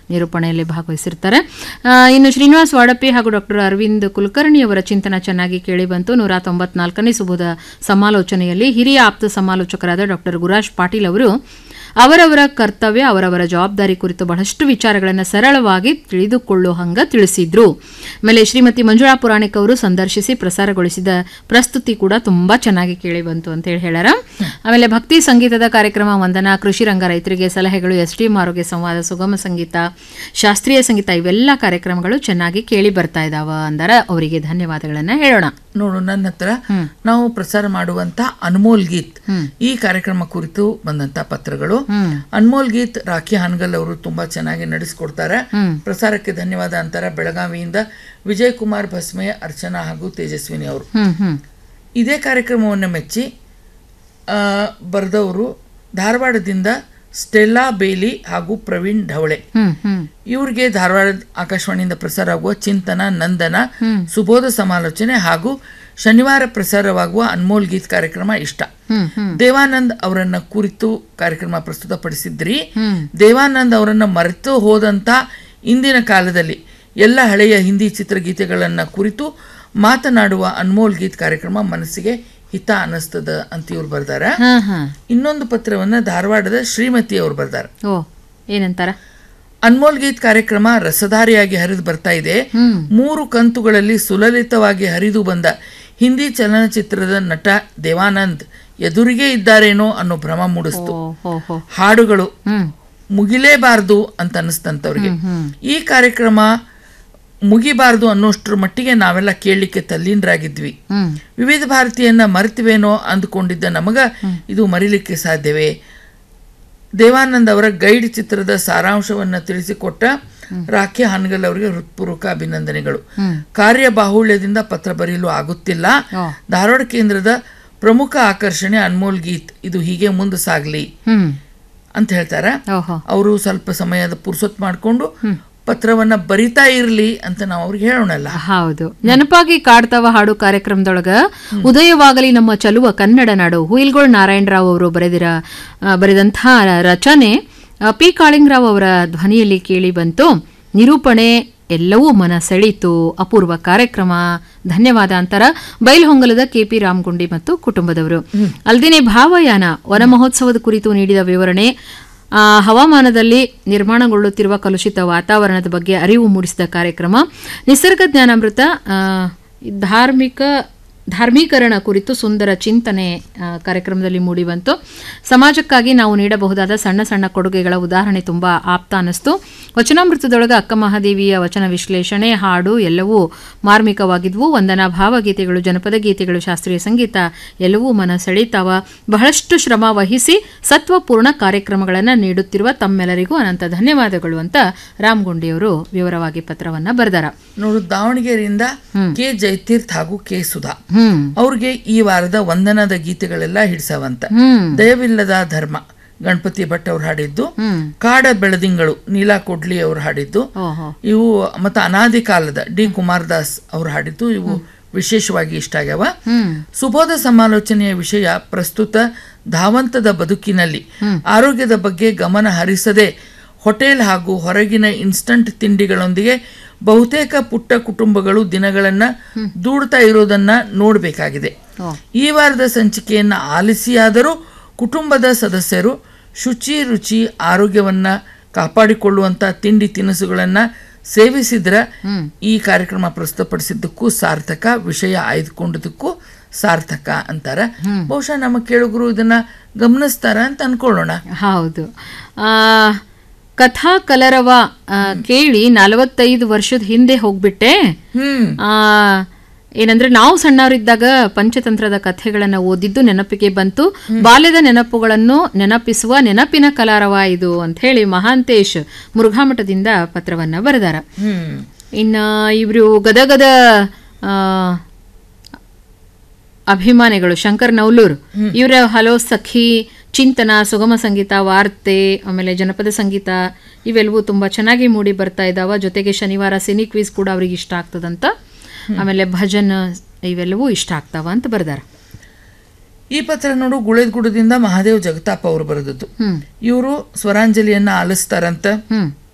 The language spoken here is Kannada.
ನಿರೂಪಣೆಯಲ್ಲಿ ಭಾಗವಹಿಸಿರ್ತಾರೆ ಆ, ಇನ್ನು ಶ್ರೀನಿವಾಸ್ ವಾಡಪ್ಪಿ ಹಾಗೂ ಡಾಕ್ಟರ್ ಅರವಿಂದ್ ಕುಲಕರ್ಣಿ ಅವರ ಚಿಂತನ ಚೆನ್ನಾಗಿ ಕೇಳಿ ಬಂತು ನೂರ ತೊಂಬತ್ನಾಲ್ಕನೇ ಸುಬೋಧ ಸಮಾಲೋಚನೆಯಲ್ಲಿ ಹಿರಿಯ ಆಪ್ತ ಸಮಾಲೋಚಕರಾದ ಡಾಕ್ಟರ್ ಗುರಾಶ್ ಪಾಟೀಲ್ ಅವರು ಅವರವರ ಕರ್ತವ್ಯ ಅವರವರ ಜವಾಬ್ದಾರಿ ಕುರಿತು ಬಹಳಷ್ಟು ವಿಚಾರಗಳನ್ನು ಸರಳವಾಗಿ ತಿಳಿದುಕೊಳ್ಳೋ ಹಂಗ ತಿಳಿಸಿದ್ರು ಆಮೇಲೆ ಶ್ರೀಮತಿ ಮಂಜುಳಾ ಪುರಾಣಿಕ್ ಅವರು ಸಂದರ್ಶಿಸಿ ಪ್ರಸಾರಗೊಳಿಸಿದ ಪ್ರಸ್ತುತಿ ಕೂಡ ತುಂಬಾ ಚೆನ್ನಾಗಿ ಕೇಳಿ ಬಂತು ಅಂತ ಹೇಳಿ ಹೇಳ್ಯಾರ ಆಮೇಲೆ ಭಕ್ತಿ ಸಂಗೀತದ ಕಾರ್ಯಕ್ರಮ ವಂದನಾ ಕೃಷಿ ರಂಗ ರೈತರಿಗೆ ಸಲಹೆಗಳು ಎಸ್ ಟಿ ಆರೋಗ್ಯ ಸಂವಾದ ಸುಗಮ ಸಂಗೀತ ಶಾಸ್ತ್ರೀಯ ಸಂಗೀತ ಇವೆಲ್ಲ ಕಾರ್ಯಕ್ರಮಗಳು ಚೆನ್ನಾಗಿ ಕೇಳಿ ಬರ್ತಾ ಇದಾವ ಅಂದರ ಅವರಿಗೆ ಧನ್ಯವಾದಗಳನ್ನ ಹೇಳೋಣ ನೋಡು ನನ್ನ ಹತ್ರ ನಾವು ಪ್ರಸಾರ ಮಾಡುವಂತ ಅನ್ಮೋಲ್ ಗೀತ್ ಈ ಕಾರ್ಯಕ್ರಮ ಕುರಿತು ಬಂದಂತ ಪತ್ರಗಳು ಅನ್ಮೋಲ್ ಗೀತ್ ರಾಖಿ ಹಾನ್ಗಲ್ ಅವರು ತುಂಬಾ ಚೆನ್ನಾಗಿ ನಡೆಸ್ಕೊಡ್ತಾರೆ ಪ್ರಸಾರಕ್ಕೆ ಧನ್ಯವಾದ ಅಂತಾರೆ ಬೆಳಗಾವಿಯಿಂದ ವಿಜಯ್ ಕುಮಾರ್ ಭಸ್ಮೆ ಅರ್ಚನಾ ಹಾಗೂ ತೇಜಸ್ವಿನಿ ಅವರು ಹ್ಮ್ ಹ್ಮ್ ಇದೇ ಕಾರ್ಯಕ್ರಮವನ್ನು ಮೆಚ್ಚಿ ಆ, ಬರೆದವರು ಧಾರವಾಡದಿಂದ ಸ್ಟೆಲ್ಲಾ ಬೇಲಿ ಹಾಗೂ ಪ್ರವೀಣ್ ಢವಳೆ ಹ್ಮ್ ಹ್ಮ್ ಇವ್ರಿಗೆ ಧಾರವಾಡ ಆಕಾಶವಾಣಿಯಿಂದ ಪ್ರಸಾರ ಆಗುವ ಚಿಂತನ ನಂದನ ಸುಬೋಧ ಸಮಾಲೋಚನೆ ಹಾಗೂ ಶನಿವಾರ ಪ್ರಸಾರವಾಗುವ ಅನ್ಮೋಲ್ ಗೀತ್ ಕಾರ್ಯಕ್ರಮ ಇಷ್ಟ ಹ್ಮ್ ಹ್ಮ್ ದೇವಾನಂದ್ ಅವರನ್ನ ಕುರಿತು ಕಾರ್ಯಕ್ರಮ ಪ್ರಸ್ತುತಪಡಿಸಿದ್ರಿ ಹ್ಮ್. ದೇವಾನಂದ್ ಅವರನ್ನ ಮರೆತು ಹೋದಂತ ಇಂದಿನ ಕಾಲದಲ್ಲಿ ಎಲ್ಲ ಹಳೆಯ ಹಿಂದಿ ಚಿತ್ರಗೀತೆಗಳನ್ನ ಕುರಿತು ಮಾತನಾಡುವ ಅನ್ಮೋಲ್ ಗೀತ್ ಕಾರ್ಯಕ್ರಮ ಮನಸ್ಸಿಗೆ ಹಿತ ಅನಿಸ್ತದ ಅಂತ ಇವ್ರು ಬರ್ದಾರ ಹಾ ಹಾ ಇನ್ನೊಂದು ಪತ್ರವನ್ನ ಧಾರವಾಡದ ಶ್ರೀಮತಿ ಅವರು ಬರ್ದಾರ ಓ ಏನಂತಾರ ಅನ್ಮೋಲ್ ಗೀತ್ ಕಾರ್ಯಕ್ರಮ ರಸಧಾರಿಯಾಗಿ ಹರಿದು ಬರ್ತಾ ಇದೆ ಹ್ಮ್ ಮೂರು ಕಂತುಗಳಲ್ಲಿ ಸುಲಲಿತವಾಗಿ ಹರಿದು ಬಂದ ಹಿಂದಿ ಚಲನಚಿತ್ರದ ನಟ ದೇವಾನಂದ್ ಎದುರಿಗೆ ಇದ್ದಾರೇನೋ ಅನ್ನೋ ಭ್ರಮ ಮೂಡಿಸ್ತು ಓ ಹೋ ಹೋ ಹಾಡುಗಳು ಹ್ಮ್ ಮುಗಿಲೇಬಾರ್ದು ಅಂತ ಅನಿಸ್ತಂತವ್ರಿಗೆ ಈ ಕಾರ್ಯಕ್ರಮ ಮುಗಿಬಾರ್ದು ಅನ್ನೋಷ್ಟ್ರ ಮಟ್ಟಿಗೆ ನಾವೆಲ್ಲ ಕೇಳಲಿಕ್ಕೆ ತಲ್ಲೀನರಾಗಿದ್ವಿ ಹ್ಮ್ ವಿವಿಧ ಭಾರತೀಯನ್ನ ಮರೆತಿವೇನೋ ಅಂದುಕೊಂಡಿದ್ದ ನಮಗ ಇದು ಮರಿಲಿಕ್ಕೆ ಸಾಧ್ಯವೇ ದೇವಾನಂದ್ ಅವರ ಗೈಡ್ ಚಿತ್ರದ ಸಾರಾಂಶವನ್ನ ತಿಳಿಸಿಕೊಟ್ಟ ರಾಖಿ ಹಾನ್ಗಲ್ ಅವರಿಗೆ ಹೃತ್ಪೂರ್ವಕ ಅಭಿನಂದನೆಗಳು ಕಾರ್ಯಬಾಹುಳ್ಯದಿಂದ ಪತ್ರ ಬರೆಯಲು ಆಗುತ್ತಿಲ್ಲ ಓ. ಧಾರವಾಡ ಕೇಂದ್ರದ ಪ್ರಮುಖ ಆಕರ್ಷಣೆ ಅನ್ಮೋಲ್ ಗೀತ್ ಇದು ಹೀಗೆ ಮುಂದೆ ಸಾಗ್ಲಿ ಹ್ಮ್ ಅಂತ ಹೇಳ್ತಾರ ಓಹೋ ಅವರು ಸ್ವಲ್ಪ ಸಮಯದ ಪುರ್ಸೊತ್ ಮಾಡಿಕೊಂಡು ಪತ್ರವನ್ನ ಬರಿತಾ ಇರ್ಲಿ ಅಂತ ನಾವು ಅವ್ರಿಗೆ ಹೇಳೋಣಲ್ಲ ಹೌದು ನೆನಪಾಗಿ ಕಾಡ್ತಾವ ಹಾಡು ಕಾರ್ಯಕ್ರಮದೊಳಗ ಉದಯವಾಗಲಿ ನಮ್ಮ ಚಲುವ ಕನ್ನಡ ನಾಡು ಹುಯಿಲ್ಗೋಳ್ ನಾರಾಯಣರಾವ್ ಅವರು ಬರೆದಿರ ಆ, ಬರೆದಂಥ ರಚನೆ ಆ, ಪಿ ಕಾಳಿಂಗರಾವ್ ಅವರ ಧ್ವನಿಯಲ್ಲಿ ಕೇಳಿ ಬಂತು ನಿರೂಪಣೆ ಎಲ್ಲವೂ ಮನ ಸೆಳೀತು ಅಪೂರ್ವ ಕಾರ್ಯಕ್ರಮ ಧನ್ಯವಾದ ಅಂತರ ಬೈಲ್ಹೊಂಗಲದ ಕೆಪಿ ರಾಮಗುಂಡಿ ಮತ್ತು ಕುಟುಂಬದವರು ಅಲ್ದೇನೆ ಭಾವಯಾನ ವನ ಮಹೋತ್ಸವದ ಕುರಿತು ನೀಡಿದ ವಿವರಣೆ ಆ, ಹವಾಮಾನದಲ್ಲಿ ನಿರ್ಮಾಣಗೊಳ್ಳುತ್ತಿರುವ ಕಲುಷಿತ ವಾತಾವರಣದ ಬಗ್ಗೆ ಅರಿವು ಮೂಡಿಸಿದ ಕಾರ್ಯಕ್ರಮ ನಿಸರ್ಗ ಜ್ಞಾನಾಮೃತ ಆ, ಧಾರ್ಮಿಕ ಧಾರ್ಮೀಕರಣ ಕುರಿತು ಸುಂದರ ಚಿಂತನೆ ಆ, ಕಾರ್ಯಕ್ರಮದಲ್ಲಿ ಮೂಡಿಬಂತು ಸಮಾಜಕ್ಕಾಗಿ ನಾವು ನೀಡಬಹುದಾದ ಸಣ್ಣ ಸಣ್ಣ ಕೊಡುಗೆಗಳ ಉದಾಹರಣೆ ತುಂಬಾ ಆಪ್ತ ಅನ್ನಿಸ್ತು ವಚನಾಮೃತದೊಳಗೆ ಅಕ್ಕ ಮಹಾದೇವಿಯ ವಚನ ವಿಶ್ಲೇಷಣೆ ಹಾಡು ಎಲ್ಲವೂ ಮಾರ್ಮಿಕವಾಗಿದ್ವು ವಂದನಾ ಭಾವಗೀತೆಗಳು ಜನಪದ ಗೀತೆಗಳು ಶಾಸ್ತ್ರೀಯ ಸಂಗೀತ ಎಲ್ಲವೂ ಮನ ಸೆಳೀತಾವ ಬಹಳಷ್ಟು ಶ್ರಮ ವಹಿಸಿ ಸತ್ವಪೂರ್ಣ ಕಾರ್ಯಕ್ರಮಗಳನ್ನು ನೀಡುತ್ತಿರುವ ತಮ್ಮೆಲ್ಲರಿಗೂ ಅನಂತ ಧನ್ಯವಾದಗಳು ಅಂತ ರಾಮಗುಂಡಿಯವರು ವಿವರವಾಗಿ ಪತ್ರವನ್ನ ಬರೆದಾರ ನೋಡು ದಾವಣಗೆರೆಯಿಂದ ಕೆ ಜಯತೀರ್ಥ ಹಾಗೂ ಕೆ ಸುಧಾ ಹ್ಮ್ ಅವ್ರಿಗೆ ಈ ವಾರದ ವಂದನದ ಗೀತೆಗಳೆಲ್ಲ ಹಿಡ್ಸವಂತ ಹ್ಮ್ ದಯವಿಲ್ಲದ ಧರ್ಮ ಗಣಪತಿ ಭಟ್ ಅವ್ರು ಹಾಡಿದ್ದು ಹ್ಮ್ ಕಾಡ ಬೆಳದಿಂಗಳು ನೀಲಾ ಕೊಡ್ಲಿ ಅವ್ರು ಹಾಡಿದ್ದು ಓಹೋ ಇವು ಮತ್ತು ಅನಾದಿ ಕಾಲದ ಡಿ ಕುಮಾರದಾಸ್ ಅವ್ರು ಹಾಡಿದ್ದು ಇವು ವಿಶೇಷವಾಗಿ ಇಷ್ಟ ಆಗ್ಯಾವ ಹ್ಮ್ ಸುಬೋಧ ಸಮಾಲೋಚನೆಯ ವಿಷಯ ಪ್ರಸ್ತುತ ಧಾವಂತದ ಬದುಕಿನಲ್ಲಿ ಆರೋಗ್ಯದ ಬಗ್ಗೆ ಗಮನ ಹರಿಸದೆ ಹೋಟೆಲ್ ಹಾಗೂ ಹೊರಗಿನ ಇನ್ಸ್ಟಂಟ್ ತಿಂಡಿಗಳೊಂದಿಗೆ ಬಹುತೇಕ ಪುಟ್ಟ ಕುಟುಂಬಗಳು ದಿನಗಳನ್ನ ದೂಡ್ತಾ ಇರೋದನ್ನ ನೋಡಬೇಕಾಗಿದೆ ಓ. ಈ ವಾರದ ಸಂಚಿಕೆಯನ್ನ ಆಲಿಸಿಯಾದರೂ ಕುಟುಂಬದ ಸದಸ್ಯರು ಶುಚಿ ರುಚಿ ಆರೋಗ್ಯವನ್ನ ಕಾಪಾಡಿಕೊಳ್ಳುವಂತ ತಿಂಡಿ ತಿನಿಸುಗಳನ್ನ ಸೇವಿಸಿದ್ರೆ ಈ ಕಾರ್ಯಕ್ರಮ ಪ್ರಸ್ತುತಪಡಿಸಿದ್ದಕ್ಕೂ ಸಾರ್ಥಕ ವಿಷಯ ಆಯ್ದುಕೊಂಡದಕ್ಕೂ ಸಾರ್ಥಕ ಅಂತಾರ ಬಹುಶಃ ನಮ್ಮ ಕೇಳುಗರು ಇದನ್ನ ಗಮನಿಸ್ತಾರ ಅಂತ ಅನ್ಕೊಳ್ಳೋಣ ಹೌದು ಆ, ಕಥಾ ಕಲರವ ಆ, ಕೇಳಿ ನಲವತ್ತೈದು ವರ್ಷದ ಹಿಂದೆ ಹೋಗ್ಬಿಟ್ಟೆ ಹ್ಮ್ ಆ, ಏನಂದ್ರೆ ನಾವು ಸಣ್ಣವರಿದ್ದಾಗ ಪಂಚತಂತ್ರದ ಕಥೆಗಳನ್ನು ಓದಿದ್ದು ನೆನಪಿಗೆ ಬಂತು ಬಾಲ್ಯದ ನೆನಪುಗಳನ್ನು ನೆನಪಿಸುವ ನೆನಪಿನ ಕಲಾರವ ಇದು ಅಂತ ಹೇಳಿ ಮಹಾಂತೇಶ್ ಮುರುಘಾಮಠದಿಂದ ಪತ್ರವನ್ನ ಬರೆದಾರ ಹ್ಮ್ ಇನ್ನ ಇವರು ಗದಗದ ಆ, ಅಭಿಮಾನಿಗಳು ಶಂಕರ್ ನೌಲೂರ್ ಇವರ ಹಲೋ ಸಖಿ ಚಿಂತನ ಸುಗಮ ಸಂಗೀತ ವಾರ್ತೆ ಆಮೇಲೆ ಜನಪದ ಸಂಗೀತ ಇವೆಲ್ಲವೂ ತುಂಬಾ ಚೆನ್ನಾಗಿ ಮೂಡಿ ಬರ್ತಾ ಇದಾವ ಜೊತೆಗೆ ಶನಿವಾರ ಸಿನಿ ಕ್ವಿಸ್ ಕೂಡ ಅವ್ರಿಗೆ ಇಷ್ಟ ಆಗ್ತದಂತ ಆಮೇಲೆ ಭಜನ್ ಇವೆಲ್ಲವೂ ಇಷ್ಟ ಆಗ್ತಾವ ಅಂತ ಬರ್ದಾರ ಈ ಪತ್ರ ನೋಡು ಗುಳೇದ್ಗುಡದಿಂದ ಮಹಾದೇವ್ ಜಗತಾಪ್ ಅವರು ಬರೆದದ್ದು ಹ್ಮ್ ಇವರು ಸ್ವರಾಂಜಲಿಯನ್ನ ಆಲಿಸ್ತಾರಂತ ಹ್ಮ್